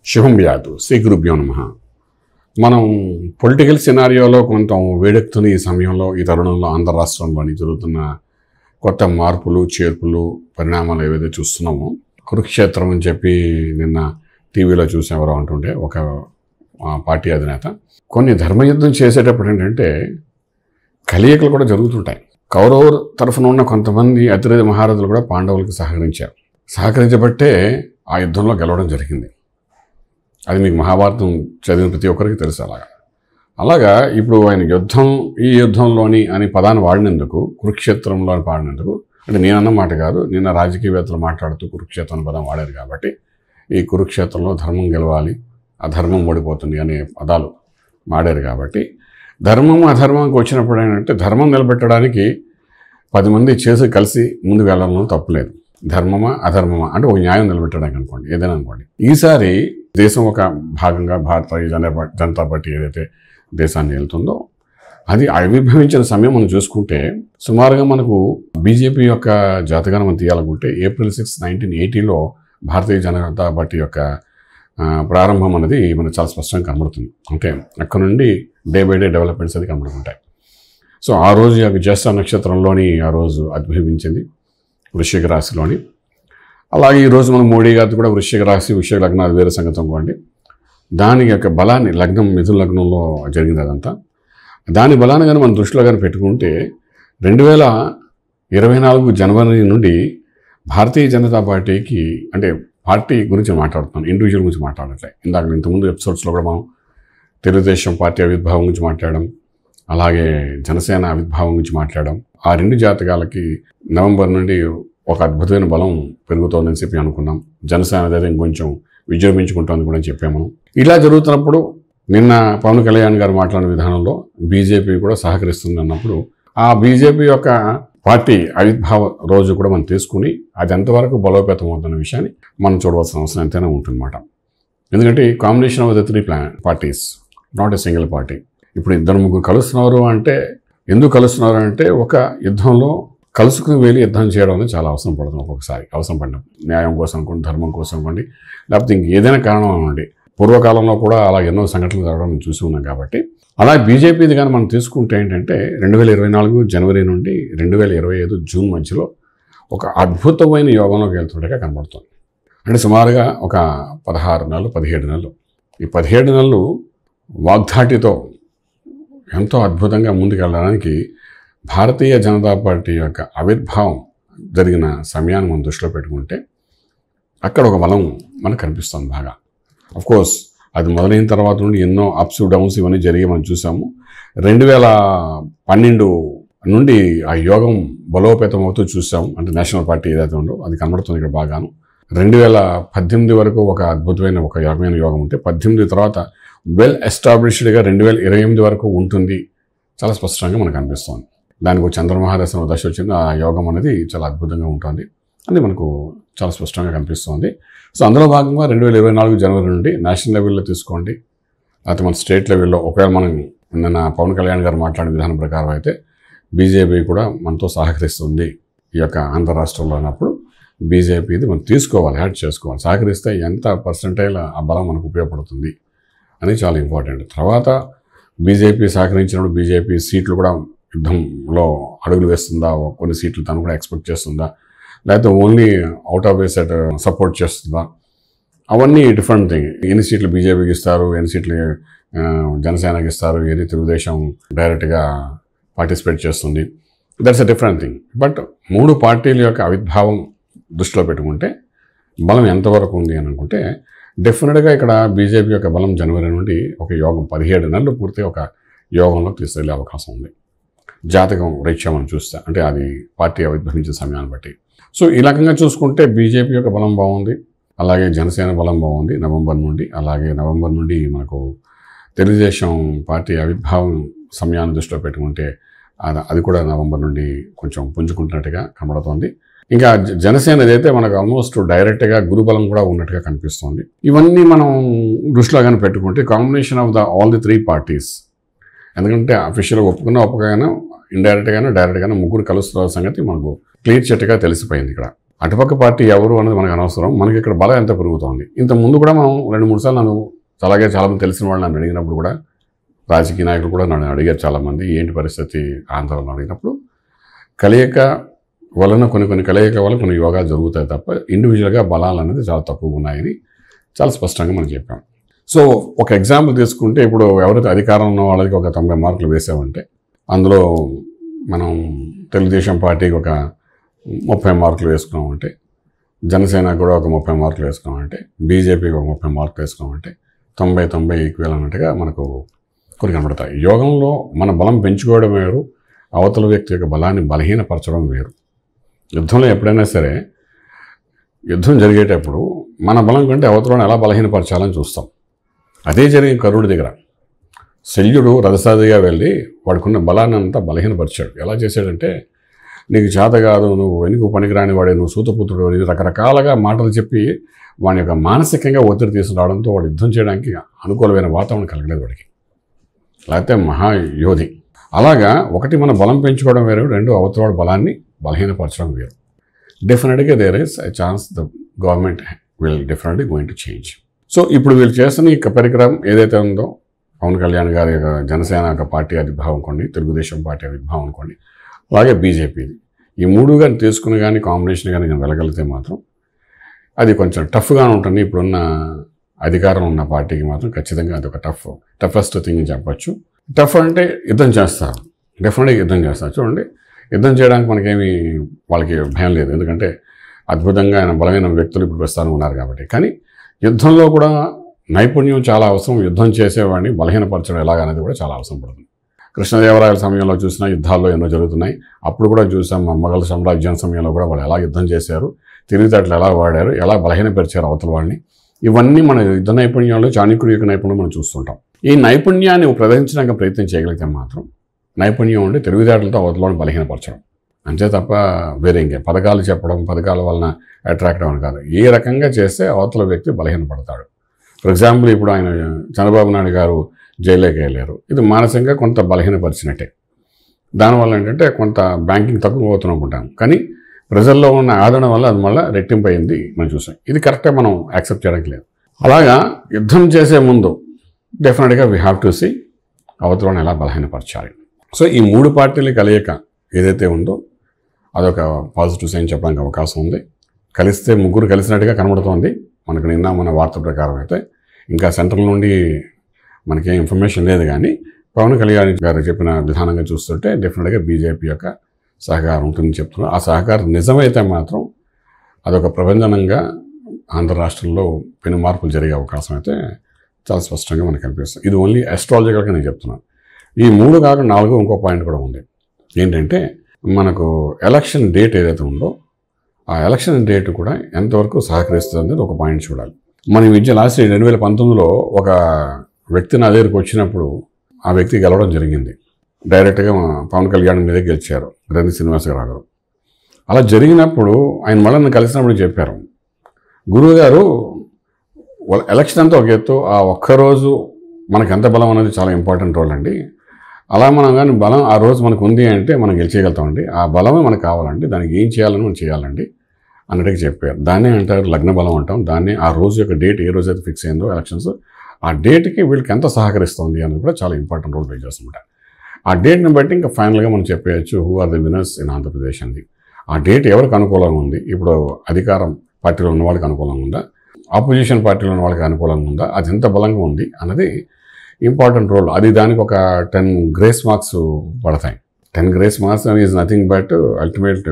శుభం వ్యాధు శ్రీ గురుభ్యో నమ మనం పొలిటికల్ సినారియోలో కొంత వేడెక్కుతున్న ఈ సమయంలో ఈ తరుణంలో ఆంధ్ర రాష్ట్రంలోని జరుగుతున్న కొత్త మార్పులు చేర్పులు పరిణామాలు ఏవైతే చూస్తున్నామో కురుక్షేత్రం అని చెప్పి నిన్న టీవీలో చూసేవారు అంటుంటే ఒక ఆ, పార్టీ అధినేత కొన్ని ధర్మయుద్ధం చేసేటప్పుడు ఏంటంటే కలియకలు కూడా జరుగుతుంటాయి కౌరవుల తరఫున ఉన్న కొంతమంది అతిరథ మహారథులు కూడా పాండవులకు సహకరించారు సహకరించబట్టే ఆ యుద్ధంలో గెలవడం జరిగింది అది మీకు మహాభారతం చదివిన ప్రతి ఒక్కరికి తెలుసు అలాగా అలాగా ఇప్పుడు ఆయన యుద్ధం ఈ యుద్ధంలోని అని పదాన్ని వాడినందుకు కురుక్షేత్రంలో అని పాడినందుకు అంటే నేనన్న మాట కాదు నిన్న రాజకీయవేత్తలు మాట్లాడుతూ కురుక్షేత్రం అనే పదం వాడారు కాబట్టి ఈ కురుక్షేత్రంలో ధర్మం గెలవాలి అధర్మం ఓడిపోతుంది అనే పదాలు వాడారు కాబట్టి ధర్మం అధర్మంకి వచ్చినప్పుడు ఏంటంటే ధర్మం నిలబెట్టడానికి పది మంది చేసి కలిసి ముందుకు వెళ్ళడంలో తప్పులేదు ధర్మమా అధర్మమా అంటే ఒక న్యాయం నిలబెట్టడానికి అనుకోండి ఏదైనా అనుకోండి ఈసారి దేశం ఒక భాగంగా భారతీయ జనతా జనతా పార్టీ ఏదైతే దేశాన్ని వెళ్తుందో అది ఆవిర్భవించిన సమయం మనం చూసుకుంటే సుమారుగా మనకు బీజేపీ యొక్క జాతకాన్ని మనం తీయాలనుకుంటే ఏప్రిల్ సిక్స్ నైన్టీన్ ఎయిటీలో భారతీయ జనతా పార్టీ యొక్క ఆ, ప్రారంభం అనేది మనకు చాలా స్పష్టంగా కనబడుతుంది అంటే అక్కడ నుండి డే బై డే డెవలప్మెంట్స్ అది కనబడుతుంటాయి సో ఆ రోజు యొక్క జ్యేష్ఠ నక్షత్రంలోని ఆ రోజు ఉద్భవించింది వృశ్చిక రాశిలోని అలాగే ఈరోజు మనం మోడీ గారిది కూడా వృశ్చిక రాశి వృశ్చిక లగ్నం అది వేరే సంగతి అనుకోండి దాని యొక్క బలాన్ని లగ్నం మిథున లగ్నంలో జరిగింది అదంతా దాని బలాన్ని కానీ మనం దృష్టిలో కానీ పెట్టుకుంటే రెండు వేల ఇరవై నాలుగు జనవరి నుండి భారతీయ జనతా పార్టీకి అంటే పార్టీ గురించి మాట్లాడుతున్నాను ఇండివిజువల్ గురించి మాట్లాడట్లేదు ఇందాక ఇంతకుముందు ఎపిసోడ్స్లో కూడా మనం తెలుగుదేశం పార్టీ ఆవిర్భావం గురించి మాట్లాడడం అలాగే జనసేన ఆవిర్భావం గురించి మాట్లాడడం ఆ రెండు జాతకాలకి నవంబర్ నుండి ఒక అద్భుతమైన బలం పెరుగుతోందని చెప్పి అనుకున్నాం జనసేన అయితే ఇంకొంచెం విజృంభించుకుంటోంది కూడా చెప్పాము మనం. ఇలా జరుగుతున్నప్పుడు నిన్న పవన్ కళ్యాణ్ గారు మాట్లాడిన విధానంలో బీజేపీ కూడా సహకరిస్తుంది అన్నప్పుడు ఆ బీజేపీ యొక్క పార్టీ ఆవిర్భావ రోజు కూడా మనం తీసుకుని అది ఎంతవరకు బలోపేతం అవుతున్న విషయాన్ని మనం చూడవలసిన అవసరం ఎంతైనా ఉంటుందన్నమాట ఎందుకంటే combination of the three plan parties not a single party ఇప్పుడు ఇద్దరు ముగ్గురు కలుస్తున్నారు అంటే ఎందుకు కలుస్తున్నారు అంటే ఒక యుద్ధంలో కలుసుకుని వెళ్ళి యుద్ధం చేయడం అనేది చాలా అవసరం పడుతుంది ఒక్కొక్కసారి అవసరం పడినప్పుడు న్యాయం కోసం అనుకోండి ధర్మం కోసం అనుకోండి లేకపోతే ఇంక ఏదైనా కారణం అనండి పూర్వకాలంలో కూడా అలా ఎన్నో సంఘటనలు జరగడం మేము చూసి ఉన్నాం కాబట్టి అలా బీజేపీది కానీ మనం తీసుకుంటే ఏంటంటే రెండు వేల ఇరవై నాలుగు జనవరి నుండి రెండు వేల ఇరవై ఐదు జూన్ మధ్యలో ఒక అద్భుతమైన యోగంలోకి వెళ్తుండగా కనబడుతుంది అంటే సుమారుగా ఒక పదహారు నెలలు పదిహేడు నెలలు ఈ పదిహేడు నెలలు వాగ్దాటితో ఎంతో అద్భుతంగా ముందుకెళ్ళడానికి భారతీయ జనతా పార్టీ యొక్క ఆవిర్భావం జరిగిన సమయాన్ని మనం దృష్టిలో పెట్టుకుంటే అక్కడ ఒక బలం మనకు కనిపిస్తుంది బాగా అఫ్ కోర్స్ అది మొదలైన తర్వాత నుండి ఎన్నో అప్స్ డౌన్స్ ఇవన్నీ జరిగి మనం చూసాము రెండు వేల పన్నెండు నుండి ఆ యోగం బలోపేతం అవుతూ చూసాం అంటే నేషనల్ పార్టీ ఏదైతే ఉందో అది కనబడుతుంది ఇక్కడ బాగాను రెండు వేల పద్దెనిమిది వరకు ఒక అద్భుతమైన ఒక యోగమైన యోగం ఉంటే పద్దెనిమిది తర్వాత వెల్ ఎస్టాబ్లిష్డ్గా రెండు వేల ఇరవై ఎనిమిది వరకు ఉంటుంది చాలా స్పష్టంగా మనకు అనిపిస్తుంది దానికి ఒక చంద్రమహాదశ దశ వచ్చింది ఆ యోగం అనేది చాలా అద్భుతంగా ఉంటుంది అది మనకు చాలా స్పష్టంగా కనిపిస్తుంది సో అందులో భాగంగా రెండు వేల ఇరవై నాలుగు జనవరి నుండి నేషనల్ లెవెల్లో తీసుకోండి లేకపోతే మన స్టేట్ లెవెల్లో ఒకవేళ మనం నిన్న పవన్ కళ్యాణ్ గారు మాట్లాడిన విధానం ప్రకారం అయితే బీజేపీ కూడా మనతో సహకరిస్తుంది ఈ యొక్క ఆంధ్ర రాష్ట్రంలో అన్నప్పుడు బీజేపీది మనం తీసుకోవాలి యాడ్ చేసుకోవాలి సహకరిస్తే ఎంత పర్సంటైల్ ఆ బలం మనకు ఉపయోగపడుతుంది అని చాలా ఇంపార్టెంట్ తర్వాత బీజేపీ సహకరించినప్పుడు బీజేపీ సీట్లు కూడా యుద్ధంలో అడుగులు వేస్తుందా కొన్ని సీట్లు తను కూడా ఎక్స్పెక్ట్ చేస్తుందా లేకపోతే ఓన్లీ అవుట్ ఆఫ్ వేసెట్ సపోర్ట్ చేస్తుందా అవన్నీ డిఫరెంట్ థింగ్ ఎన్ని సీట్లు బీజేపీకి ఇస్తారు ఎన్ని సీట్లు ఆ, జనసేనకి ఇస్తారు ఎన్ని తెలుగుదేశం డైరెక్ట్గా పార్టిసిపేట్ చేస్తుంది that's a different thing but మూడు పార్టీల యొక్క ఆవిర్భావం దృష్టిలో పెట్టుకుంటే బలం ఎంతవరకు ఉంది అని అనుకుంటే డెఫినెట్గా ఇక్కడ బీజేపీ యొక్క బలం జనవరి నుండి ఒక యోగం పదిహేడు నెలలు పూర్తి ఒక యోగంలో తీసుకెళ్లే అవకాశం ఉంది జాతకం రీత్యా మనం చూస్తే అంటే అది పార్టీ ఆవిర్భవించిన సమయాన్ని బట్టి సో ఈ రకంగా చూసుకుంటే బీజేపీ యొక్క బలం బాగుంది అలాగే జనసేన బలం బాగుంది నవంబర్ నుండి అలాగే నవంబర్ నుండి మనకు తెలుగుదేశం పార్టీ ఆవిర్భావం సమయాన్ని దృష్టిలో పెట్టుకుంటే అది అది కూడా నవంబర్ నుండి కొంచెం పుంజుకుంటున్నట్టుగా కనబడుతోంది ఇంకా జ- జనసేన ఏదైతే మనకు ఆల్మోస్ట్ డైరెక్ట్గా గురుబలం కూడా ఉన్నట్టుగా కనిపిస్తోంది ఇవన్నీ మనం దృష్టిలో కానీ పెట్టుకుంటే combination of the all the three parties ఎందుకంటే అఫీషియల్గా ఒప్పుకున్న ఒప్పుకైనా ఇండైరెక్ట్గానే డైరెక్ట్గానే ముగ్గురు కలుస్తున్న సంగతి మనకు క్లియర్ చెట్టుగా తెలిసిపోయింది ఇక్కడ అటుపక్క పార్టీ ఎవరు అనేది మనకు అనవసరం మనకి ఇక్కడ బలం ఎంత పెరుగుతోంది ఇంత ముందు కూడా మనం రెండు మూడు సార్లు నన్ను అలాగే చాలామంది తెలిసిన వాళ్ళు నన్ను అడిగినప్పుడు కూడా రాజకీయ నాయకులు కూడా నన్ను అడిగారు చాలామంది ఏంటి పరిస్థితి ఆంధ్రలో అడిగినప్పుడు కలయిక వలన కొన్ని కొన్ని కలయిక వల్ల కొన్ని యోగాలు జరుగుతాయి తప్ప ఇండివిజువల్గా బలాలు అనేది చాలా తక్కువగా ఉన్నాయని చాలా స్పష్టంగా మనం చెప్పాం సో ఒక ఎగ్జాంపుల్ తీసుకుంటే ఇప్పుడు ఎవరైతే అధికారంలో ఉన్న వాళ్ళకి ఒక తొంభై మార్కులు వేసామంటే అందులో మనం తెలుగుదేశం పార్టీకి ఒక ముప్పై మార్కులు వేసుకున్నామంటే జనసేన కూడా ఒక ముప్పై మార్కులు వేసుకున్నామంటే బీజేపీకి ఒక ముప్పై మార్కులు వేసుకున్నామంటే తొంభై తొంభై ఈక్వల్ అన్నట్టుగా మనకు కొన్ని కనబడతాయి యోగంలో మన బలం పెంచుకోవడం వేరు అవతల వ్యక్తి యొక్క బలాన్ని బలహీనపరచడం వేరు యుద్ధంలో ఎప్పుడైనా సరే యుద్ధం జరిగేటప్పుడు మన బలం కంటే అవతలను ఎలా బలహీనపరచాలని చూస్తాం అదే జరిగిన కరుడి దగ్గర శల్యుడు రథసాదిగా వెళ్ళి వాడుకున్న బలాన్ని అంతా బలహీనపరిచాడు ఎలా చేశాడంటే నీకు చేత కాదు నువ్వు వెనుక పనికిరాని వాడే నువ్వు సూతపుత్రుడు అని రకరకాలుగా మాటలు చెప్పి వాని యొక్క మానసికంగా ఒత్తిడి తీసుకురావడంతో వాడు యుద్ధం చేయడానికి అనుకూలమైన వాతావరణం కలగలేదు వాడికి లేకపోతే మహాయోధి అలాగా ఒకటి మన బలం పెంచుకోవడం వేరు రెండు అవతల బలాన్ని బలహీనపరచడం వేరు డెఫినెట్గా there is a chance the government will definitely going to change so ఇప్పుడు వీళ్ళు చేస్తున్న ఈ పరికరం ఏదైతే ఉందో పవన్ కళ్యాణ్ గారి యొక్క జనసేన యొక్క పార్టీ ఆవిర్భావం అనుకోండి తెలుగుదేశం పార్టీ ఆవిర్భావం అనుకోండి అలాగే బీజేపీది ఈ మూడు కానీ తీసుకుని కానీ కాంబినేషన్ కానీ కానీ వెళ్ళగలిగితే మాత్రం అది కొంచెం టఫ్గా ఉంటుంది ఇప్పుడున్న అధికారం ఉన్న పార్టీకి మాత్రం ఖచ్చితంగా అది ఒక టఫ్ టఫెస్ట్ థింగ్ అని చెప్పొచ్చు టఫ్ అంటే యుద్ధం చేస్తారు డెఫినెట్గా యుద్ధం చేస్తారు చూడండి యుద్ధం చేయడానికి మనకేమి వాళ్ళకి భయం లేదు ఎందుకంటే అద్భుతంగా ఆయన బలమైన వ్యక్తులు ఇప్పుడు ప్రస్తుతానికి ఉన్నారు కాబట్టి కానీ యుద్ధంలో కూడా నైపుణ్యం చాలా అవసరం యుద్ధం చేసేవాడిని బలహీనపరచడం ఎలాగనేది కూడా చాలా అవసరం పడుతుంది కృష్ణదేవరాయల సమయంలో చూసిన యుద్ధాల్లో ఎన్నో జరుగుతున్నాయి అప్పుడు కూడా చూసాం మా మొఘల్ సామ్రాజ్యం సమయంలో కూడా వాళ్ళు ఎలా యుద్ధం చేశారు తెలివితేటలు ఎలా వాడారు ఎలా బలహీనపరిచారు అవతల వాళ్ళని ఇవన్నీ మన యుద్ధ నైపుణ్యాలు చాణక్యుడి యొక్క నైపుణ్యం మనం చూస్తుంటాం ఈ నైపుణ్యాన్ని ప్రదర్శించడానికి ప్రయత్నం చేయగలిగితే మాత్రం నైపుణ్యం ఉండి తెలివితేటలతో అవతల వాళ్ళని బలహీనపరచడం అంతే తప్ప వేరే ఇంకే పథకాలు చెప్పడం పథకాల వలన అట్రాక్ట్ అవ్వడం కాదు ఏ రకంగా చేస్తే అవతల వ్యక్తి బలహీనపడతాడు ఫర్ ఎగ్జాంపుల్ ఇప్పుడు ఆయన చంద్రబాబు నాయుడు గారు జైల్లోకి వెళ్ళారు ఇది మానసికంగా కొంత బలహీనపరిచినట్టే దానివల్ల ఏంటంటే కొంత బ్యాంకింగ్ తక్కువ అవుతుంది అనుకుంటాం కానీ ప్రజల్లో ఉన్న ఆదరణ వల్ల అది మళ్ళీ రెట్టింపు అయింది మనం చూసాం ఇది కరెక్టే మనం యాక్సెప్ట్ చేయడానికి లేదు అలాగా యుద్ధం చేసే ముందు డెఫినెట్గా వీ హ్యావ్ టు సీ అవతలను ఎలా బలహీనపరచాలి సో ఈ మూడు పార్టీల కలయిక ఏదైతే ఉందో అదొక పాజిటివ్ సైన్ చెప్పడానికి అవకాశం ఉంది కలిస్తే ముగ్గురు కలిసినట్టుగా కనబడుతోంది మనకు నిన్న మన వార్త ప్రకారం అయితే ఇంకా సెంట్రల్ నుండి మనకేం ఇన్ఫర్మేషన్ లేదు కానీ పవన్ కళ్యాణ్ గారు చెప్పిన విధానంగా చూస్తుంటే డెఫినెట్గా బీజేపీ యొక్క సహకారం ఉంటుందని చెప్తున్నారు ఆ సహకారం నిజమైతే మాత్రం అదొక ప్రబంధనంగా ఆంధ్ర రాష్ట్రంలో పెను మార్పులు జరిగే అవకాశం అయితే చాలా స్పష్టంగా మనకు కనిపిస్తుంది ఇది ఓన్లీ అస్ట్రాలజికల్గా నేను చెప్తున్నాను ఈ మూడు కాకుండా నాలుగు ఇంకో పాయింట్ కూడా ఉంది ఏంటంటే మనకు ఎలక్షన్ డేట్ ఏదైతే ఉందో ఆ ఎలక్షన్ డేట్ కూడా ఎంతవరకు సహకరిస్తుంది అనేది ఒక పాయింట్ చూడాలి మన విద్య లాస్ట్ రెండు వేల పంతొమ్మిదిలో ఒక వ్యక్తి నా దగ్గరికి వచ్చినప్పుడు ఆ వ్యక్తి గెలవడం జరిగింది డైరెక్ట్గా మా పవన్ కళ్యాణ్ మీదే గెలిచారు గ్రంథి శ్రీనివాసరావు గారు అలా జరిగినప్పుడు ఆయన మళ్ళీ నన్ను కలిసినప్పుడు చెప్పారు గురువుగారు వాళ్ళ ఎలక్షన్ అంతా ఒక ఎత్తు ఆ ఒక్కరోజు మనకు ఎంత బలం అనేది చాలా ఇంపార్టెంట్ రోల్ అండి అలా మనం కానీ బలం ఆ రోజు మనకు ఉంది అంటే మనం గెలిచేయగలుగుతామండి ఆ బలమే మనకు కావాలండి దానికి ఏం చేయాలని మనం చేయాలండి అన్నట్టుగా చెప్పారు దాన్నే అంటారు లగ్న బలం అంటాం దాన్ని ఆ రోజు యొక్క డేట్ ఏ రోజు అయితే ఫిక్స్ అయిందో ఎలక్షన్స్ ఆ డేట్కి వీళ్ళకి ఎంత సహకరిస్తుంది అనేది కూడా చాలా ఇంపార్టెంట్ రోల్ ప్లే చేస్తుంటారు ఆ డేట్ని బట్టి ఇంకా ఫైనల్గా మనం చెప్పేయచ్చు who are the winners in Andhra Pradesh అంది ఆ డేట్ ఎవరికి అనుకూలంగా ఉంది ఇప్పుడు అధికారం పార్టీలో ఉన్న వాళ్ళకి అనుకూలంగా ఉందా ఆపోజిషన్ పార్టీలో ఉన్న వాళ్ళకి అనుకూలంగా ఉందా అది ఎంత బలంగా ఉంది అన్నది ఇంపార్టెంట్ రోల్ అది దానికి ఒక టెన్ గ్రేస్ మార్క్స్ పడతాయి ten grace marks is nothing but ultimate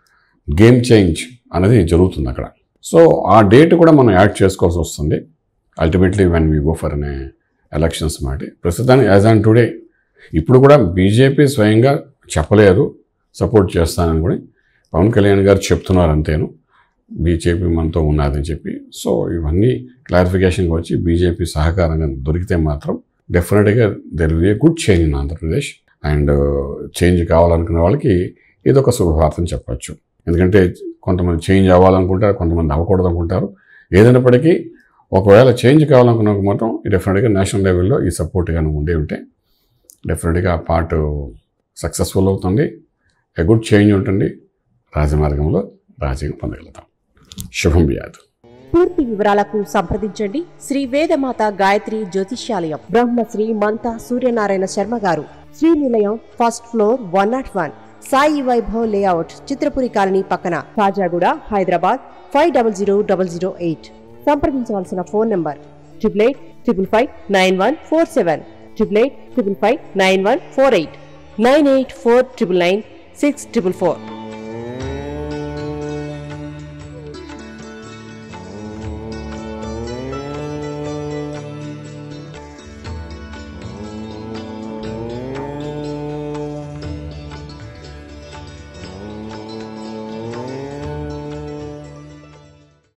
game change అనేది జరుగుతుంది అక్కడ సో ఆ డేట్ కూడా మనం యాడ్ చేసుకోవాల్సి వస్తుంది ultimately when we go for అనే ఎలక్షన్స్ మాట ప్రస్తుతానికి యాజ్ ఆన్ టుడే ఇప్పుడు కూడా బీజేపీ స్వయంగా చెప్పలేదు సపోర్ట్ చేస్తానని కూడా పవన్ కళ్యాణ్ గారు చెప్తున్నారు అంతేను బీజేపీ మనతో ఉన్నదని చెప్పి సో ఇవన్నీ క్లారిఫికేషన్కి వచ్చి బీజేపీ సహకారంగా దొరికితే మాత్రం డెఫినెట్గా there will a good change in Andhra Pradesh and change కావాలనుకునే వాళ్ళకి ఇది ఒక శుభవార్త అని చెప్పచ్చు ఎందుకంటే కొంతమంది చేంజ్ అవ్వాలనుకుంటారు కొంతమంది అవ్వకూడదు అనుకుంటారు ఏదైనప్పటికీ ఒకవేళ చేంజ్ కావాలనుకున్న మాత్రం డెఫినెట్గా నేషనల్ లెవెల్లో ఈ సపోర్ట్ కానీ ఉండే ఉంటే డెఫినెట్గా ఆ పార్ట్ సక్సెస్ఫుల్ అవుతుంది ఎ గుడ్ చేంజ్ ఉంటుంది రాజమార్గంలో రాజ్యం పొందగలుగుతాం శుభం వ్యాధు పూర్తి వివరాలకు సంప్రదించండి శ్రీ వేదమాత గాయత్రి జ్యోతిష్యాలయం Brahmasri మంతా Suryanarayana Sharma garu Srinilayam first floor one not one Sai Vaibhav layout Chitrapuri colony పక్కన Kajaguda Hyderabad five double zero double zero eight సంప్రదించవలసిన phone number triple eight triple five nine one four seven triple eight triple five nine one four eight nine eight four triple nine six triple four